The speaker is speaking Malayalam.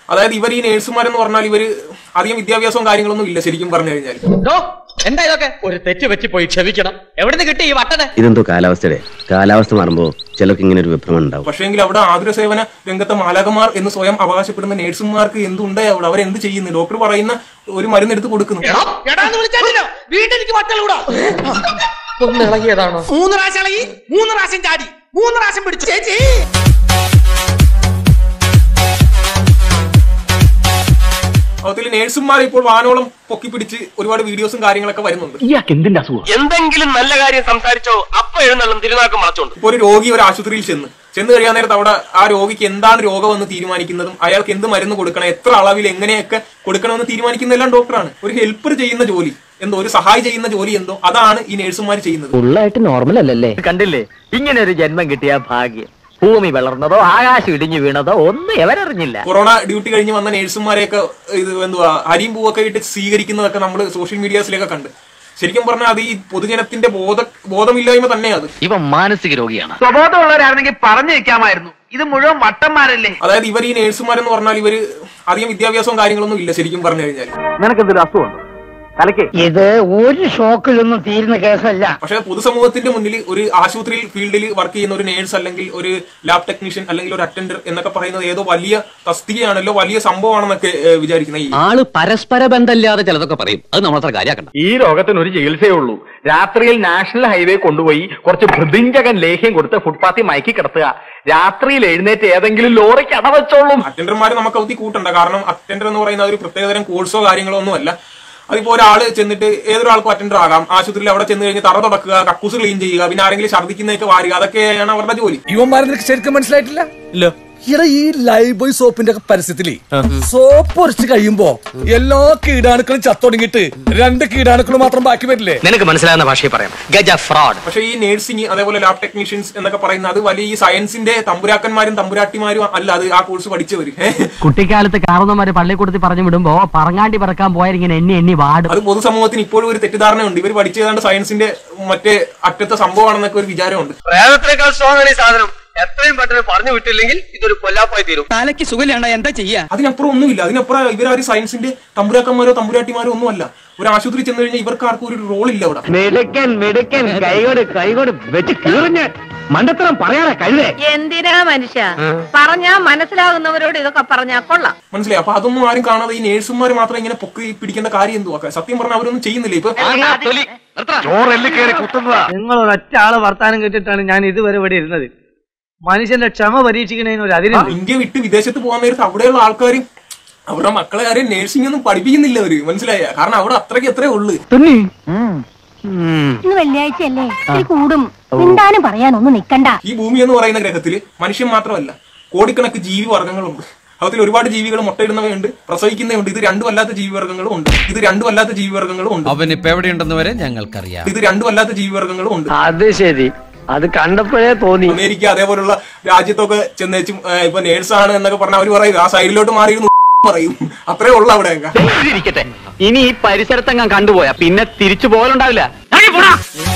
അതായത് ഇവർ ഈ നേഴ്സുമാരെന്ന് പറഞ്ഞാൽ ഇവര് അധികം വിദ്യാഭ്യാസവും കാര്യങ്ങളൊന്നും ഇല്ല ശരിക്കും പറഞ്ഞു കഴിഞ്ഞാൽ എന്താ ഇതൊക്കെ ഒരു തെറ്റ് പറ്റി പോയി ക്ഷമിക്കണം എവിടെ നിന്ന് കിട്ടി ഈ വട്ടനെ ഇതെന്തോ കാലാവസ്ഥയുടെ കാലാവസ്ഥ മാറുമ്പോ ചിലർക്ക് ഇങ്ങനെ ഒരു വിഭ്രമം ഉണ്ടാവും പക്ഷേങ്കിൽ അവിടെ ആതുര സേവന രംഗത്തെ മാലാകമാർ എന്ന് സ്വയം അവകാശപ്പെടുന്ന നേഴ്സുമാർക്ക് എന്തുണ്ട് അവിടെ അവരെന്ത് ചെയ്യുന്നു ഡോക്ടർ പറയുന്ന ഒരു മരുന്ന് എടുത്ത് കൊടുക്കുന്നു എടാന്ന് വിളിച്ചാലോ വീട്ടിലേക്ക് വട്ടലൂടാ ഒന്ന് ഇളകിയതാണോ മൂന്ന് പ്രാവശ്യം ഇളകി മൂന്ന് പ്രാവശ്യം ചാടി മൂന്ന് പ്രാവശ്യം പിടിച്ചു ചേച്ചി അതിൽ നേഴ്സുമാർ ഇപ്പോൾ വാനോളം പൊക്കി പിടിച്ച് ഒരുപാട് വീഡിയോസും കാര്യങ്ങളൊക്കെ വരുന്നുണ്ട് എന്തെങ്കിലും നല്ല കാര്യം സംസാരിച്ചോ അപ്പൊ എഴുന്നള്ളും തിരുനാക്കം വളച്ചോണ്ട് ഇപ്പൊ ഒരു രോഗി ഒരു ആശുപത്രിയിൽ ചെന്ന് ചെന്ന് കഴിയാൻ നേരത്ത് അവിടെ ആ രോഗിക്ക് എന്താണ് രോഗമെന്ന് തീരുമാനിക്കുന്നതും അയാൾക്ക് എന്ത് മരുന്ന് കൊടുക്കണം എത്ര അളവിൽ എങ്ങനെയൊക്കെ കൊടുക്കണമെന്ന് തീരുമാനിക്കുന്നതെല്ലാം ഡോക്ടറാണ് ഒരു ഹെൽപ്പർ ചെയ്യുന്ന ജോലി എന്തോ ഒരു സഹായി ചെയ്യുന്ന ജോലി എന്തോ അതാണ് ഈ നേഴ്സുമാർ ചെയ്യുന്നത് ഫുള്ളായിട്ട് നോർമൽ അല്ലല്ലേ കണ്ടില്ലേ ഇങ്ങനെ ഒരു ജന്മം കിട്ടിയ ഭാഗ്യം ഭൂമി വളർന്നതോ ആകാശം ഇടിഞ്ഞു വീണതോ ഒന്നും എവരറിഞ്ഞില്ല കൊറോണ ഡ്യൂട്ടി കഴിഞ്ഞ് വന്ന നേഴ്സുമാരെയൊക്കെ ഇത് എന്തുവാ അരിയും പൂവൊക്കെ ഇട്ട് സ്വീകരിക്കുന്നതൊക്കെ നമ്മൾ സോഷ്യൽ മീഡിയാസിലൊക്കെ കണ്ട് ശരിക്കും പറഞ്ഞാൽ അത് ഈ പൊതുജനത്തിന്റെ ബോധ ബോധമില്ലായ്മ തന്നെയാണ് അത് ഇവ മാനസിക രോഗിയാണ് സ്വബോധമുള്ളവരായിരുന്നെങ്കിൽ പറഞ്ഞു വെക്കാമായിരുന്നു ഇത് മുഴുവൻ വട്ടന്മാരല്ലേ അതായത് ഇവർ ഈ നേഴ്സുമാരെന്ന് പറഞ്ഞാൽ ഇവര് അധികം വിദ്യാഭ്യാസവും കാര്യങ്ങളൊന്നും ഇല്ല ശരിക്കും പറഞ്ഞു കഴിഞ്ഞാൽ നിനക്കെന്തൊരു അസുഖമുണ്ടോ തലക്ക് ഇത് ഒരു ഷോക്കിലൊന്നും തീരുന്ന കേസല്ല പക്ഷെ പൊതുസമൂഹത്തിന്റെ മുന്നിൽ ഒരു ആശുപത്രിയിൽ ഫീൽഡിൽ വർക്ക് ചെയ്യുന്ന ഒരു നേഴ്സ് അല്ലെങ്കിൽ ഒരു ലാബ് ടെക്നീഷ്യൻ അല്ലെങ്കിൽ ഒരു അറ്റൻഡർ എന്നൊക്കെ പറയുന്നത് ഏതോ വലിയ തസ്തികയാണല്ലോ വലിയ സംഭവമാണെന്നൊക്കെ ഏഹ്, വിചാരിക്കുന്ന ഈ ആള് പരസ്പര ബന്ധമില്ലാതെ ചിലതൊക്കെ പറയും അത് നമ്മളത്ര കാര്യമാക്കണ്ട ഈ രോഗത്തിന് ഒരു ചികിത്സയേ ഉള്ളൂ രാത്രിയിൽ നാഷണൽ ഹൈവേ കൊണ്ടുപോയി കുറച്ച് ഭൃതിഞ്ചകൻ ലേഹ്യം കൊടുത്ത് ഫുട്പാത്തിൽ മയക്കി കിടത്തുക രാത്രിയിൽ എഴുന്നേറ്റ് ഏതെങ്കിലും ലോറിക്ക് അടവച്ചോളും അറ്റൻഡർമാർ നമുക്ക് അവധി കൂട്ടണ്ട കാരണം അറ്റൻഡർ എന്ന് പറയുന്ന ഒരു പ്രത്യേകതരം കോഴ്സോ കാര്യങ്ങളോ ഒന്നും അല്ല അതിപ്പോ ഒരാൾ ചെന്നിട്ട് ഏതൊരാൾക്കും അറ്റൻഡർ ആകാം ആശുപത്രിയിൽ അവിടെ ചെന്ന് കഴിഞ്ഞ് തറ തുടക്കുക കക്കൂസ് ക്ലീൻ ചെയ്യുക പിന്നെ ആരെങ്കിലും ഛർദ്ദിക്കുന്നതൊക്കെ വാരുക അതൊക്കെയാണ് അവരുടെ ജോലി ഇവന്മാരെ നിനക്ക് ശരിക്കും മനസ്സിലായിട്ടില്ല ഇല്ല ഇവിടെ ഈ ലൈഫ് ബോയ് സോപ്പിന്റെ ഒക്കെ പരസ്യത്തില് സോപ്പ് ഒരച്ച് കഴിയുമ്പോ എല്ലാ കീടാണുക്കളും ചത്തൊടുങ്ങിട്ട് രണ്ട് കീടാണുക്കൾ മാത്രം ബാക്കി വരില്ലേ നിനക്ക് മനസ്സിലാകുന്ന ഭാഷയിൽ പറയാം ഗജ ഫ്രോഡ് പക്ഷേ ഈ നേഴ്സിംഗ് അതേപോലെ ലാബ് ടെക്നീഷ്യൻസ് എന്നൊക്കെ പറയുന്ന അത് വലിയ ഈ സയൻസിന്റെ തമ്പുരാക്കന്മാരും തമ്പുരാട്ടിമാരും അല്ല അത് ആ കോഴ്സ് പഠിച്ചവര് ഏഹ്. കുട്ടിക്കാലത്ത് കാർന്നമാര് പള്ളിക്കൂടത്തിൽ പറഞ്ഞു വിടുമ്പോ പറങ്ങാണ്ടി പറക്കാൻ പോയാലിങ്ങനെ എണ്ണി എണ്ണി വാടും അത് പൊതുസമൂഹത്തിന് ഇപ്പോഴും ഒരു തെറ്റിദ്ധാരണയുണ്ട് ഇവർ പഠിച്ചു ഏതാണ്ട് സയൻസിന്റെ മറ്റേ അറ്റത്തെ സംഭവമാണെന്നൊക്കെ ഒരു വിചാരമുണ്ട് പ്രേതത്തിനേക്കാൾ സ്ട്രോങ് ആണ് ഈ സാധനം എത്രയും പെട്ടെന്ന് പറഞ്ഞു വിട്ടില്ലെങ്കിൽ ഇതൊരു കൊല്ലാപ്പായി തീരും തലയ്ക്ക് സുഖമില്ലാണ്ട എന്താ ചെയ്യാ അതിനപ്പുറം ഒന്നുമില്ല അതിനപ്പുറം ഇവരാരും സയൻസിന്റെ തമ്പുരാക്കന്മാരോ തമ്പുരാട്ടിമാരോ ഒന്നുമല്ല ഒരു ആശുപത്രി ചെന്ന് കഴിഞ്ഞാൽ ഇവർക്ക് ആർക്കും ഒരു റോൾ ഇല്ല അവിടെ മിടുക്കൻ മിടുക്കൻ കൈകോട് കൈകോട് വെച്ച് കീറിഞ്ഞ് മണ്ടത്തരം പറയാതെ കഴുതേ എന്തിനാ മനുഷ്യ പറഞ്ഞാ മനസ്സിലാകുന്നവരോട് ഇതൊക്കെ പറഞ്ഞാ കൊള്ളാം മനസ്സിലായി അപ്പൊ അതൊന്നും ആരും കാണാതെ ഈ നേഴ്സുമാർ മാത്രം ഇങ്ങനെ പൊക്കി പിടിക്കേണ്ട കാര്യം എന്തുവാ സത്യം പറഞ്ഞാൽ അവരൊന്നും ചെയ്യുന്നില്ല ഇപ്പൊ നിങ്ങൾ ഒരൊറ്റ ആള് വർത്താനം കേട്ടിട്ടാണ് ഞാൻ ഇതുവരെ ഇവിടെ ഇരുന്നത് മനുഷ്യന്റെ ക്ഷമ പരീക്ഷിക്കുന്നതിന് ഒരു അതിരുണ്ട് ഇന്ത്യ വിട്ട് വിദേശത്ത് പോകാൻ നേരത്ത് അവിടെയുള്ള ആൾക്കാർ അവരുടെ മക്കളെ കാര്യം നേഴ്സിംഗ് ഒന്നും പഠിപ്പിക്കുന്നില്ല അവര് മനസ്സിലായ കാരണം അവിടെ അത്രയ്ക്ക് എത്രേ ഉള്ളു ഇന്ന് വെള്ളിയാഴ്ച അല്ലേ ഇത്തിരി കൂടും മിണ്ടാനും പറയാനൊന്നും നിക്കണ്ട ഈ ഭൂമി എന്ന് പറയുന്ന ഗ്രഹത്തിൽ മനുഷ്യൻ മാത്രമല്ല കോടിക്കണക്ക് ജീവി വർഗ്ഗങ്ങളുണ്ട് അതിൽ ഒരുപാട് ജീവികൾ മുട്ടയിടുന്നവയുണ്ട് പ്രസവിക്കുന്നവയുണ്ട് ഇത് രണ്ടും അല്ലാത്ത ജീവിവർഗ്ഗങ്ങളും ഉണ്ട് ഇത് രണ്ടും അല്ലാത്ത ജീവിവർഗ്ഗങ്ങളും ഉണ്ട് അവൻ ഇപ്പൊ എവിടെയുണ്ടെന്ന് വരെ ഞങ്ങൾക്കറിയാം ഇത് രണ്ടും അല്ലാത്ത ജീവിവർഗ്ഗങ്ങളും ഉണ്ട് അത് ശരി അത് കണ്ടപ്പോഴേ തോന്നി അമേരിക്ക അതേപോലുള്ള രാജ്യത്തൊക്കെ ചെന്നേച്ചും ഏഹ്, ഇപ്പൊ നേഴ്സാണ് എന്നൊക്കെ പറഞ്ഞ അവർ പറയും ആ സൈഡിലോട്ട് മാറിയിരുന്നു പറയും അത്രേ ഉള്ളു അവിടെയൊക്കെ ഇരിക്കട്ടെ ഇനി ഈ പരിസരത്തെങ്ങാൻ കണ്ടുപോയാ പിന്നെ തിരിച്ചു പോകലുണ്ടാവില്ല